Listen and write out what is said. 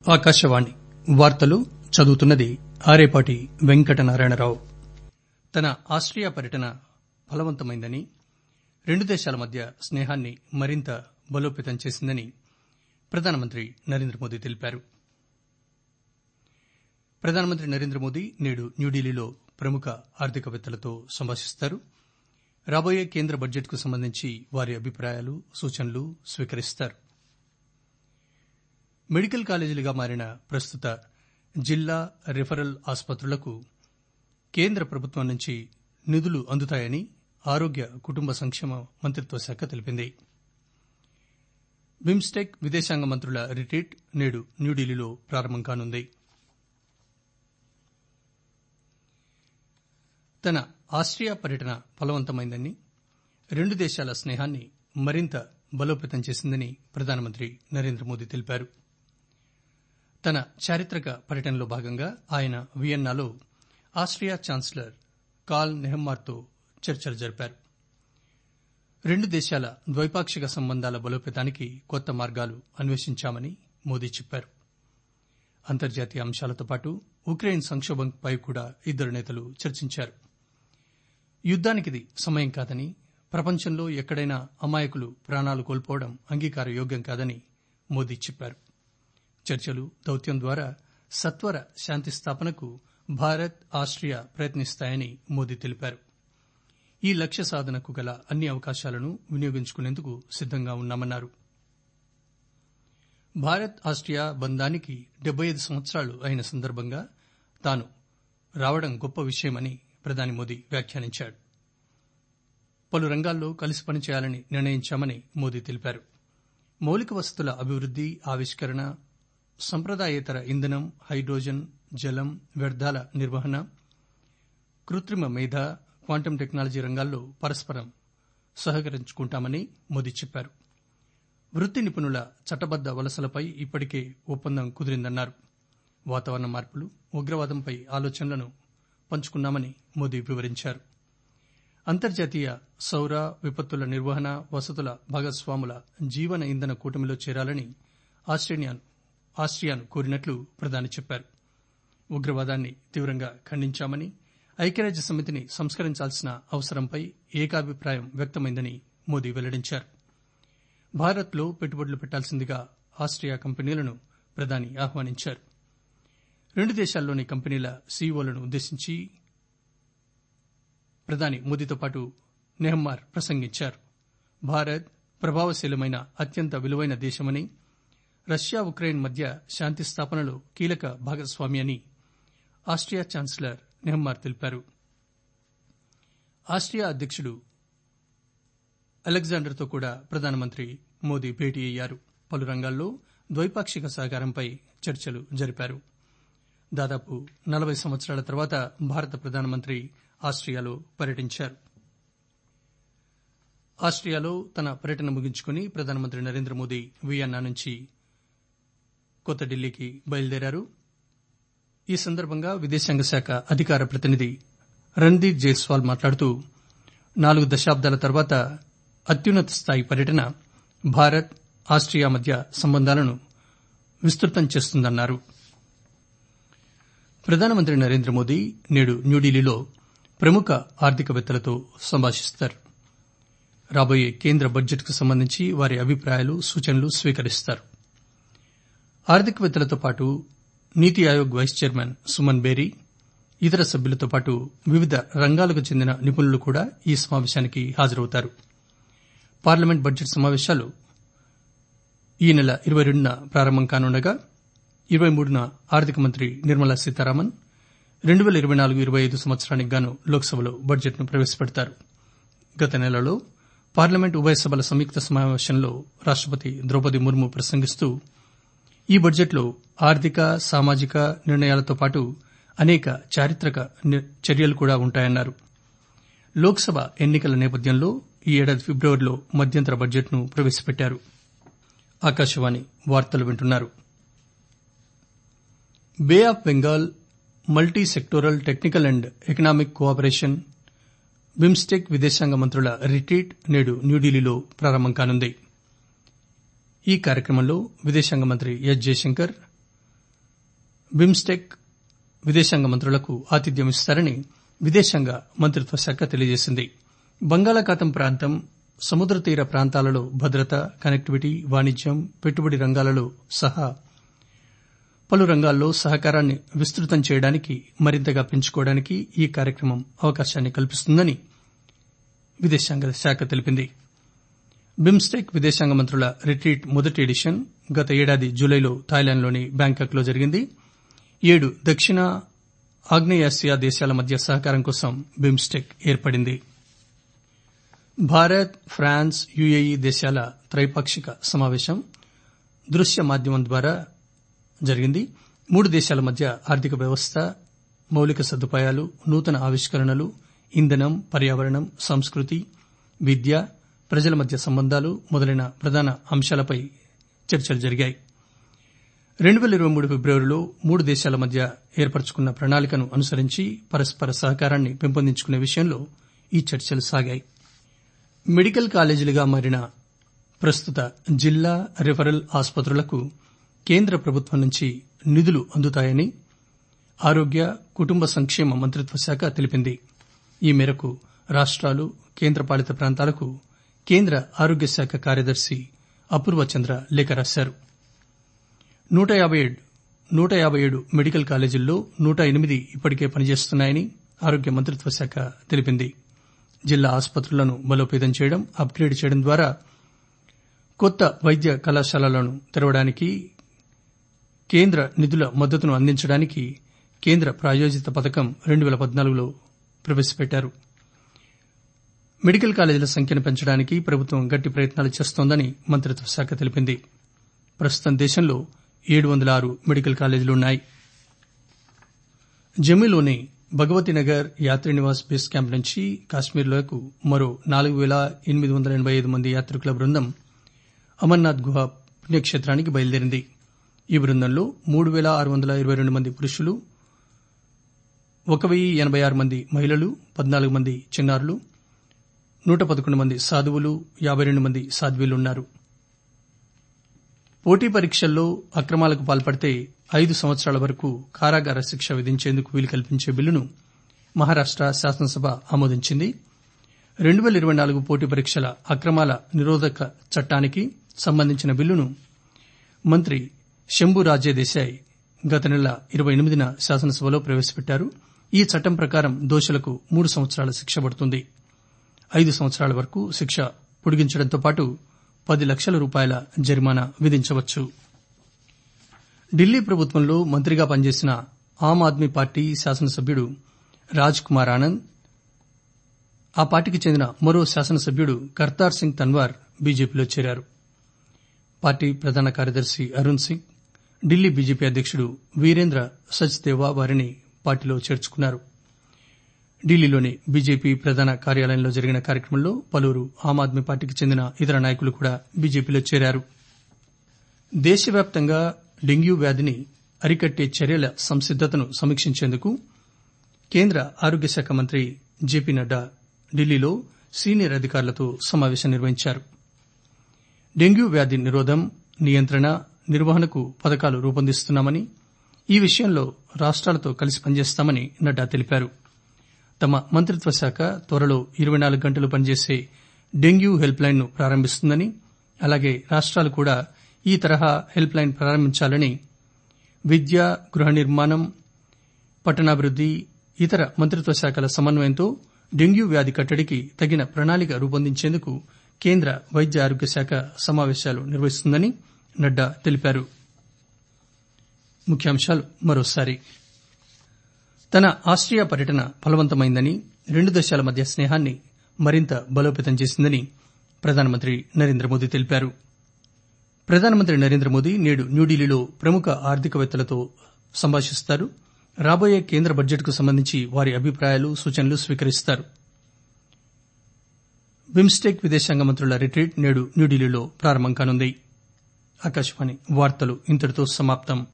ఆకాశవాణి వార్తలు చదువుతున్నది ఆరేపాటి వెంకటనారాయణరావు తన ఆస్టియా పర్యటన ఫలవంతమైందని రెండు దేశాల మధ్య స్నేహాన్ని మరింత బలోపేతం చేసిందని ప్రధానమంత్రి నరేంద్రమోదీ తెలిపారు ప్రధానమంత్రి నరేంద్రమోదీ నేడు న్యూఢిల్లీలో ప్రముఖ ఆర్థికవేత్తలతో సంభాషిస్తారు రాబోయే కేంద్ర బడ్జెట్ కు సంబంధించి వారి అభిప్రాయాలు సూచనలు స్వీకరిస్తారు మెడికల్ కాలేజీలుగా మారిన ప్రస్తుత జిల్లా రిఫరల్ ఆసుపత్రులకు కేంద్ర ప్రభుత్వం నుంచి నిధులు అందుతాయని ఆరోగ్య కుటుంబ సంక్షేమ మంత్రిత్వ శాఖ తెలిపింది బిమ్స్టెక్ విదేశాంగ మంత్రుల రిట్రీట్ నేడు న్యూఢిల్లీలో ప్రారంభం కానుంది తన ఆస్టియా పర్యటన ఫలవంతమైందని రెండు దేశాల స్నేహాన్ని మరింత బలోపేతం చేసిందని ప్రధానమంత్రి నరేంద్రమోదీ తెలిపారు తన చారిత్రక పర్యటనలో భాగంగా ఆయన వియన్నాలో ఆస్టియా ఛాన్సలర్ కాల్ నెహమ్మార్తో చర్చలు జరిపారు రెండు దేశాల ద్వైపాక్షిక సంబంధాల బలోపేతానికి కొత్త మార్గాలు అన్వేషించామని మోదీ చెప్పారు అంతర్జాతీయ అంశాలతో పాటు ఉక్రెయిన్ సంక్షోభంపై కూడా ఇద్దరు నేతలు చర్చించారు యుద్దానికిది సమయం కాదని ప్రపంచంలో ఎక్కడైనా అమాయకులు ప్రాణాలు కోల్పోవడం అంగీకార యోగ్యం కాదని మోదీ చెప్పారు చర్చలు దౌత్యం ద్వారా సత్వర శాంతి స్థాపనకు భారత్ ఆస్టియా ప్రయత్నిస్తాయని మోదీ తెలిపారు ఈ లక్ష్య సాధనకు గల అన్ని అవకాశాలను వినియోగించుకునేందుకు సిద్దంగా ఉన్నామన్నారు భారత్ ఆస్టియా బంధానికి డెబ్బై ఐదు సంవత్సరాలు అయిన సందర్భంగా తాను రావడం గొప్ప విషయమని ప్రధాని మోదీ వ్యాఖ్యానించారు పలు రంగాల్లో కలిసి పనిచేయాలని నిర్ణయించామని మోదీ తెలిపారు మౌలిక వసతుల అభివృద్ది ఆవిష్కరణ సంప్రదాయేతర ఇంధనం హైడ్రోజన్ జలం వ్యర్థాల నిర్వహణ కృత్రిమ మేధ క్వాంటం టెక్నాలజీ రంగాల్లో పరస్పరం సహకరించుకుంటామని మోదీ చెప్పారు వృత్తి నిపుణుల చట్టబద్ద వలసలపై ఇప్పటికే ఒప్పందం కుదిరిందన్నారు వాతావరణ మార్పులు ఉగ్రవాదంపై ఆలోచనలను పంచుకున్నామని మోదీ వివరించారు అంతర్జాతీయ సౌర విపత్తుల నిర్వహణ వసతుల భాగస్వాముల జీవన ఇంధన కూటమిలో చేరాలని ఆస్టియాను కోరినట్లు ప్రధాని చెప్పారు ఉగ్రవాదాన్ని తీవ్రంగా ఖండించామని ఐక్యరాజ్య సమితిని సంస్కరించాల్సిన అవసరంపై ఏకాభిప్రాయం వ్యక్తమైందని మోదీ వెల్లడించారు భారత్లో పెట్టుబడులు పెట్టాల్సిందిగా ఆస్టియా కంపెనీలను ప్రధాని ఆహ్వానించారు రెండు దేశాల్లోని కంపెనీల సీఈఓలను ఉద్దేశించి ప్రధాని మోదీతో పాటు నెహమ్మార్ ప్రసంగించారు భారత్ ప్రభావశీలమైన అత్యంత విలువైన దేశమని రష్యా ఉక్రెయిన్ మధ్య శాంతి స్థాపనలో కీలక భాగస్వామి అని ఆస్టియా ఛాన్సలర్ నెహమ్మార్ తెలిపారు ఆస్టియా అధ్యకుడు అలెగ్జాండర్తో కూడా ప్రధానమంత్రి మోదీ భేటీ అయ్యారు పలు రంగాల్లో ద్వైపాక్షిక సహకారంపై చర్చలు జరిపారు దాదాపు నలభై సంవత్సరాల తర్వాత భారత ప్రధానమంత్రి ఆస్టియాలో పర్యటించారు ఆస్టియాలో తన పర్యటన ముగించుకుని ప్రధానమంత్రి నరేంద్ర మోదీ వియన్నా నుంచి కొత్త ఢిల్లీకి బయలుదేరారు ఈ సందర్భంగా విదేశాంగ శాఖ అధికార ప్రతినిధి రణ్దీప్ జైస్వాల్ మాట్లాడుతూ నాలుగు దశాబ్దాల తర్వాత అత్యున్నత స్థాయి పర్యటన భారత్ ఆస్టియా మధ్య సంబంధాలను విస్తృతం చేస్తుందన్నారు ప్రధానమంత్రి నరేంద్ర మోదీ నేడు న్యూఢిల్లీలో ప్రముఖ ఆర్థికవేత్తలతో సంభాషిస్తారు రాబోయే కేంద్ర బడ్జెట్ కు సంబంధించి వారి అభిప్రాయాలు సూచనలు స్వీకరిస్తారు ఆర్థికవేత్తలతో పాటు నీతి ఆయోగ్ వైస్ చైర్మన్ సుమన్ బేరీ ఇతర సభ్యులతో పాటు వివిధ రంగాలకు చెందిన నిపుణులు కూడా ఈ సమావేశానికి హాజరవుతారు పార్లమెంట్ బడ్జెట్ సమావేశాలు ఈ నెల ఇరవై రెండున ప్రారంభం కానుండగా ఇరవై మూడున ఆర్థిక మంత్రి నిర్మలా సీతారామన్ రెండు పేల ఇరవై నాలుగు ఇరవై ఐదు సంవత్సరానికి గాను లోక్సభలో బడ్జెట్ను ప్రవేశపెడతారు గత నెలలో పార్లమెంట్ ఉభయ సభల సంయుక్త సమావేశంలో రాష్టపతి ద్రౌపది ముర్ము ప్రసంగిస్తూ ఈ బడ్జెట్లో ఆర్థిక సామాజిక నిర్ణయాలతో పాటు అనేక చారిత్రక చర్యలు కూడా ఉంటాయన్నారు లోక్సభ ఎన్నికల నేపథ్యంలో ఈ ఏడాది ఫిబ్రవరిలో మధ్యంతర బడ్జెట్ను ప్రవేశపెట్టారు ఆకాశవాణి వార్తలు వింటున్నారు Bay of Bengal multi sectoral technical and economic cooperation BIMSTEC విదేశాంగ మంత్రుల రిట్రీట్ నేడు న్యూఢిల్లీలో ప్రారంభం కానుంది ఈ కార్యక్రమంలో విదేశాంగ మంత్రి ఎస్ జయశంకర్ బిమ్స్టెక్ విదేశాంగ మంత్రులకు ఆతిథ్యం ఇస్తారని విదేశాంగ మంత్రిత్వ శాఖ తెలియజేసింది బంగాళాఖాతం ప్రాంతం సముద్ర తీర ప్రాంతాలలో భద్రత కనెక్టివిటీ వాణిజ్యం పెట్టుబడి రంగాలలో సహా పలు రంగాల్లో సహకారాన్ని విస్తృతం చేయడానికి మరింతగా పెంచుకోవడానికి ఈ కార్యక్రమం అవకాశాన్ని కల్పిస్తుందని విదేశాంగ శాఖ తెలిపింది బిమ్స్టెక్ విదేశాంగ మంత్రుల రిట్రీట్ మొదటి ఎడిషన్ గత ఏడాది జులైలో థాయిలాండ్లోని బ్యాంకాక్ లో జరిగింది ఏడు దక్షిణ ఆగ్నేయాసియా దేశాల మధ్య సహకారం కోసం బిమ్స్టెక్ ఏర్పడింది భారత్ ఫ్రాన్స్ యుఏఈ దేశాల త్రైపాక్షిక సమావేశం దృశ్య మాధ్యమం ద్వారా జరిగింది మూడు దేశాల మధ్య ఆర్థిక వ్యవస్థ మౌలిక సదుపాయాలు నూతన ఆవిష్కరణలు ఇంధనం పర్యావరణం సంస్కృతి విద్య ప్రజల మధ్య సంబంధాలు మొదలైన ప్రధాన అంశాలపై చర్చలు జరిగాయి రెండు పేల ఇరవై మూడు ఫిబ్రవరిలో మూడు దేశాల మధ్య ఏర్పరచుకున్న ప్రణాళికను అనుసరించి పరస్పర సహకారాన్ని పెంపొందించుకునే విషయంలో ఈ చర్చలు సాగాయి మెడికల్ కాలేజీలుగా మారిన ప్రస్తుత జిల్లా రిఫరల్ ఆసుపత్రులకు కేంద్ర ప్రభుత్వం నుంచి నిధులు అందుతాయని ఆరోగ్య కుటుంబ సంక్షేమ మంత్రిత్వ శాఖ తెలిపింది ఈ మేరకు రాష్టాలు కేంద్రపాలిత ప్రాంతాలకు కేంద్ర ఆరోగ్య శాఖ కార్యదర్శి అపూర్వ చంద్ర లేఖ రాశారు నూట యాబై ఏడు మెడికల్ కాలేజీల్లో నూట ఎనిమిది ఇప్పటికే పనిచేస్తున్నాయని ఆరోగ్య మంత్రిత్వ శాఖ తెలిపింది జిల్లా ఆసుపత్రులను బలోపేతం చేయడం అప్గ్రేడ్ చేయడం ద్వారా కొత్త వైద్య కళాశాలలను తెరవడానికి కేంద్ర నిధుల మద్దతును అందించడానికి కేంద్ర ప్రాయోజిత పథకం రెండు పేల పద్నాలుగులో ప్రవేశపెట్టారు మెడికల్ కాలేజీల సంఖ్యను పెంచడానికి ప్రభుత్వం గట్టి ప్రయత్నాలు చేస్తోందని మంత్రిత్వ శాఖ తెలిపింది ప్రస్తుతం దేశంలో ఏడు వందల ఆరు మెడికల్ కాలేజీలున్నాయి జమ్మూలోని భగవతీనగర్ యాత్రి నివాస్ బేస్ క్యాంప్ నుంచి కాశ్మీర్లోకి మరో నాలుగు పేల ఎనిమిది వందల ఎనబై ఐదు మంది యాత్రికుల బృందం అమర్నాథ్ గుహ పుణ్యక్షేత్రానికి బయలుదేరింది ఈ బృందంలో మూడు పేల ఆరు వందల ఇరవై రెండు మంది పురుషులు ఒక వెయ్యి ఎనబై ఆరు మంది మహిళలు పద్నాలుగు మంది చిన్నారులు నూట పదకొండు మంది సాధువులు యాబై రెండు మంది సాధ్వీలున్నారు పోటీ పరీక్షల్లో అక్రమాలకు పాల్పడితే ఐదు సంవత్సరాల వరకు కారాగార శిక్ష విధించేందుకు వీలు కల్పించే బిల్లును మహారాష్ట శాసనసభ ఆమోదించింది రెండు పేల ఇరవై నాలుగు పోటీ పరీక్షల అక్రమాల నిరోధక చట్టానికి సంబంధించిన బిల్లును మంత్రి శంభు రాజే దేశాయ్ గత నెల ఇరవై ఎనిమిదిన శాసనసభలో ప్రవేశపెట్టారు ఈ చట్టం ప్రకారం దోషులకు మూడు సంవత్సరాల శిక్ష పడుతుంది ఐదు సంవత్సరాల వరకు శిక్ష పొడిగించడంతో పాటు పది లక్షల రూపాయల జరిమానా విధించవచ్చు ఢిల్లీ ప్రభుత్వంలో మంత్రిగా పనిచేసిన ఆమ్ ఆద్మీ పార్టీ శాసనసభ్యుడు రాజ్ కుమార్ ఆనంద్ ఆ పార్టీకి చెందిన మరో శాసనసభ్యుడు కర్తార్ సింగ్ తన్వార్ బీజేపీలో చేరారు పార్టీ ప్రధాన కార్యదర్శి అరుణ్ సింగ్ ఢిల్లీ బీజేపీ అధ్యకుడు వీరేంద్ర సచ్దేవా వారిని పార్టీలో చేర్చుకున్నారు ఢిల్లీలోని బీజేపీ ప్రధాన కార్యాలయంలో జరిగిన కార్యక్రమంలో పలువురు ఆమ్ ఆద్మీ పార్టీకి చెందిన ఇతర నాయకులు కూడా బీజేపీలో చేరారు దేశవ్యాప్తంగా డెంగ్యూ వ్యాధిని అరికట్టే చర్యల సంసిద్దతను సమీక్షించేందుకు కేంద్ర ఆరోగ్య శాఖ మంత్రి జేపీ నడ్డా ఢిల్లీలో సీనియర్ అధికారులతో సమావేశం నిర్వహించారు డెంగ్యూ వ్యాధి నిరోధం నియంత్రణ నిర్వహణకు పథకాలు రూపొందిస్తున్నామని ఈ విషయంలో రాష్టాలతో కలిసి పనిచేస్తామని నడ్డా తెలిపారు తమ మంత్రిత్వ శాఖ త్వరలో ఇరవై నాలుగు గంటలు పనిచేసే డెంగ్యూ హెల్ప్ లైన్ ను ప్రారంభిస్తుందని అలాగే రాష్టాలు కూడా ఈ తరహా హెల్ప్ లైన్ ప్రారంభించాలని విద్య గృహ నిర్మాణం పట్టణాభివృద్ది ఇతర మంత్రిత్వ శాఖల సమన్వయంతో డెంగ్యూ వ్యాధి కట్టడికి తగిన ప్రణాళిక రూపొందించేందుకు కేంద్ర వైద్య ఆరోగ్య శాఖ సమావేశాలు నిర్వహిస్తుందని నడ్డా తెలిపారు ముఖ్యాంశాలు మరోసారి తన ఆస్ట్రియా పర్యటన ఫలవంతమైందని రెండు దేశాల మధ్య స్నేహాన్ని మరింత బలోపేతం చేసిందని ప్రధానమంత్రి నరేంద్ర మోదీ తెలిపారు ప్రధానమంత్రి నరేంద్ర మోదీ నేడు న్యూఢిల్లీలో ప్రముఖ ఆర్థికవేత్తలతో సంభాషిస్తారు రాబోయే కేంద్ర బడ్జెట్కు సంబంధించి వారి అభిప్రాయాలు సూచనలు స్వీకరిస్తారు బిమ్స్టెక్ విదేశాంగ మంత్రుల రిట్రీట్ నేడు న్యూఢిల్లీలో ప్రారంభం కానుంది ఆకాశవాణి వార్తలు ఇంతటితో సమాప్తం